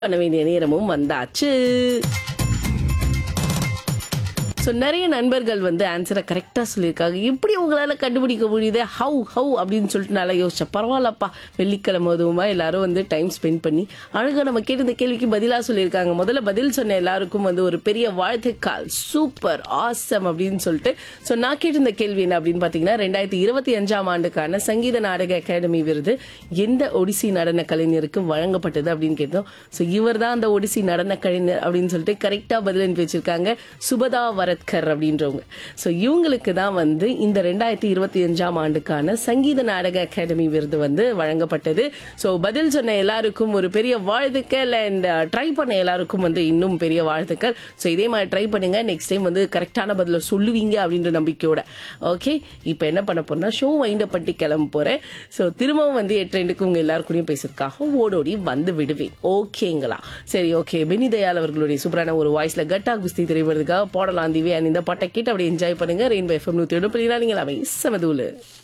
பண்ண வேண்டிய நேரமும் வந்தாச்சு ஸோ நிறைய நண்பர்கள் வந்து ஆன்சரை கரெக்டாக சொல்லியிருக்காங்க எப்படி உங்களால் கண்டுபிடிக்க முடியுது ஹவு ஹவு அப்படின்னு சொல்லிட்டு நல்லா யோசிச்சேன் பரவாயில்லப்பா வெள்ளிக்கிழமை அதுவுமா எல்லாரும் வந்து டைம் ஸ்பெண்ட் பண்ணி அழகாக நம்ம கேட்ட இந்த கேள்விக்கு பதிலாக சொல்லியிருக்காங்க முதல்ல பதில் சொன்ன எல்லாருக்கும் வந்து ஒரு பெரிய வாழ்த்துக்கால் சூப்பர் ஆசம் அப்படின்னு சொல்லிட்டு ஸோ நான் கேட்ட இந்த கேள்வி என்ன அப்படின்னு பார்த்தீங்கன்னா ரெண்டாயிரத்தி இருபத்தி அஞ்சாம் ஆண்டுக்கான சங்கீத நாடக அகாடமி விருது எந்த ஒடிசி நடன கலைஞருக்கு வழங்கப்பட்டது அப்படின்னு கேட்டோம் ஸோ இவர் தான் அந்த ஒடிசி நடன கலைஞர் அப்படின்னு சொல்லிட்டு கரெக்டாக பதில் அனுப்பி வச்சிருக்காங்க சுபதா வரத்கர் அப்படின்றவங்க ஸோ இவங்களுக்கு தான் வந்து இந்த ரெண்டாயிரத்தி இருபத்தி அஞ்சாம் ஆண்டுக்கான சங்கீத நாடக அகாடமி விருது வந்து வழங்கப்பட்டது ஸோ பதில் சொன்ன எல்லாருக்கும் ஒரு பெரிய வாழ்த்துக்கள் அண்ட் ட்ரை பண்ண எல்லாருக்கும் வந்து இன்னும் பெரிய வாழ்த்துக்கள் ஸோ இதே மாதிரி ட்ரை பண்ணுங்க நெக்ஸ்ட் டைம் வந்து கரெக்டான பதில சொல்லுவீங்க அப்படின்ற நம்பிக்கையோட ஓகே இப்போ என்ன பண்ண போறேன்னா ஷோ வைண்ட் அப் பண்ணி கிளம்ப போறேன் ஸோ திரும்பவும் வந்து எட்டு ரெண்டுக்கு உங்க எல்லாருக்கூடயும் பேசுறதுக்காக ஓடோடி வந்து விடுவேன் ஓகேங்களா சரி ஓகே பெனி தயாள் அவர்களுடைய சூப்பரான ஒரு வாய்ஸ்ல கட்டா குஸ்தி திரைப்படத்துக்காக போடலாம் திவ்யா இந்த பாட்டை கேட்டு அப்படியே என்ஜாய் பண்ணுங்க ரெயின்போ எஃப்எம் நூத்தி ஏழு புள்ளி நாலு நீங்கள் அவை சமதூலு